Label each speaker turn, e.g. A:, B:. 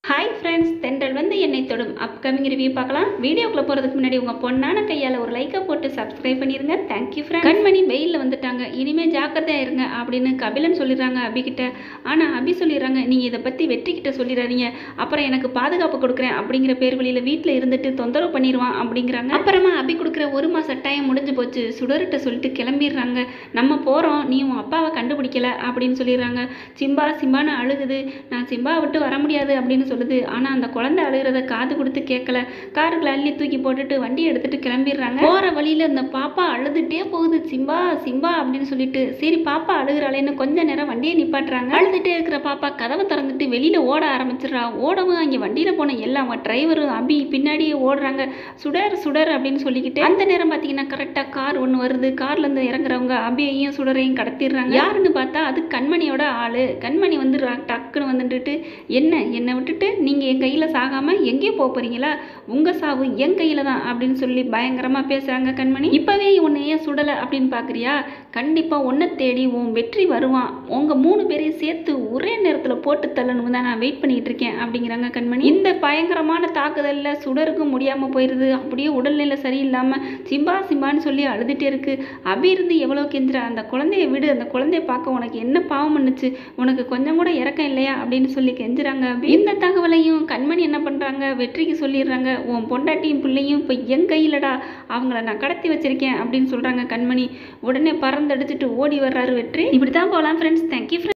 A: hi friends தென்றல் வந்து என்னை தொடும் அப்கமிங் ரிவ்யூ பார்க்கலாம் வீடியோக்குள்ள போகிறதுக்கு முன்னாடி உங்கள் பொண்ணான கையால் ஒரு லைக்கை போட்டு சப்ஸ்கிரைப் பண்ணிடுங்க தேங்க்யூ ஃப்ரெண்ட் கண்மணி வெயிலில் வந்துட்டாங்க இனிமேல் ஜாக்கிரதையாக இருங்க அப்படின்னு கபிலன் சொல்லிடுறாங்க அபிகிட்ட ஆனால் அபி சொல்லிடுறாங்க நீங்கள் இதை பற்றி வெற்றிக்கிட்ட சொல்லிடாதீங்க அப்புறம் எனக்கு பாதுகாப்பு கொடுக்குறேன் அப்படிங்கிற பேர் வழியில் வீட்டில் இருந்துட்டு தொந்தரவு பண்ணிடுவான் அப்படிங்கிறாங்க அப்புறமா அபி கொடுக்குற ஒரு மாத டைம் முடிஞ்சு போச்சு சுடர்கிட்ட சொல்லிட்டு கிளம்பிடுறாங்க நம்ம போகிறோம் நீ உன் அப்பாவை கண்டுபிடிக்கல அப்படின்னு சொல்லிடுறாங்க சிம்பா சிம்பான்னு அழுகுது நான் சிம்பா விட்டு வர முடியாது அப்படின்னு சொல்லுது ஆனால் அந்த குழந்தை அழுகிறத காது கொடுத்து கேட்கல காருக்குள்ள அள்ளி தூக்கி போட்டுட்டு வண்டி எடுத்துட்டு கிளம்பிடுறாங்க போகிற வழியில் இந்த பாப்பா அழுதுட்டே போகுது சிம்பா சிம்பா அப்படின்னு சொல்லிட்டு சரி பாப்பா அழுகிறாளேன்னு கொஞ்ச நேரம் வண்டியை நிப்பாட்டுறாங்க அழுதுட்டே இருக்கிற பாப்பா கதவை திறந்துட்டு வெளியில் ஓட ஆரம்பிச்சிடுறா ஓடவும் அங்கே வண்டியில் போன எல்லா டிரைவரும் அபி பின்னாடியே ஓடுறாங்க சுடர் சுடர் அப்படின்னு சொல்லிக்கிட்டு அந்த நேரம் பார்த்தீங்கன்னா கரெக்டாக கார் ஒன்று வருது கார்லேருந்து இறங்குறவங்க அபியையும் சுடரையும் கடத்திடுறாங்க யாருன்னு பார்த்தா அது கண்மணியோட ஆளு கண்மணி வந்து ர- டக்குன்னு வந்துட்டு என்ன என்னை விட்டுட்டு நீங்கள் என் கையில் சாகாமல் எங்கேயோ போக போகிறீங்களா உங்கள் சாவு என் கையில் தான் அப்படின்னு சொல்லி பயங்கரமாக பேசுகிறாங்க கண்மணி இப்போவே உன்னை ஏன் சுடலை அப்படின்னு பார்க்குறியா கண்டிப்பாக உன்னை தேடி உன் வெற்றி வருவான் உங்கள் மூணு பேரையும் சேர்த்து ஒரே நேரத்தில் போட்டு தள்ளணும் தான் நான் வெயிட் பண்ணிட்டு இருக்கேன் அப்படிங்கிறாங்க கண்மணி இந்த பயங்கரமான தாக்குதலில் சுடருக்கும் முடியாமல் போயிடுது அப்படியே உடல்நிலை சரியில்லாமல் சிம்பா சிம்பான்னு சொல்லி அழுதுகிட்டே இருக்கு அபி இருந்து எவ்வளோ கெஞ்சுற அந்த குழந்தைய விடு அந்த குழந்தைய பார்க்க உனக்கு என்ன பாவம் பண்ணுச்சு உனக்கு கொஞ்சம் கூட இறக்கம் இல்லையா அப்படின்னு சொல்லி கெஞ்சுறாங்க அபி இந்த தகவலையும் கண்மணி என்ன பண்ணுறாங்க வெற்றிக்கு சொல்லிடுறாங்க உன் பொண்டாட்டியும் பிள்ளையும் இப்போ என் கையிலடா அவங்கள நான் கடத்தி வச்சிருக்கேன் அப்படின்னு சொல்கிறாங்க கண்மணி உடனே பறந்தடிச்சிட்டு ஓடி வர்றாரு வெற்றி இப்படி தான் போகலாம் ஃப்ரெண்ட்ஸ் தேங்க்யூ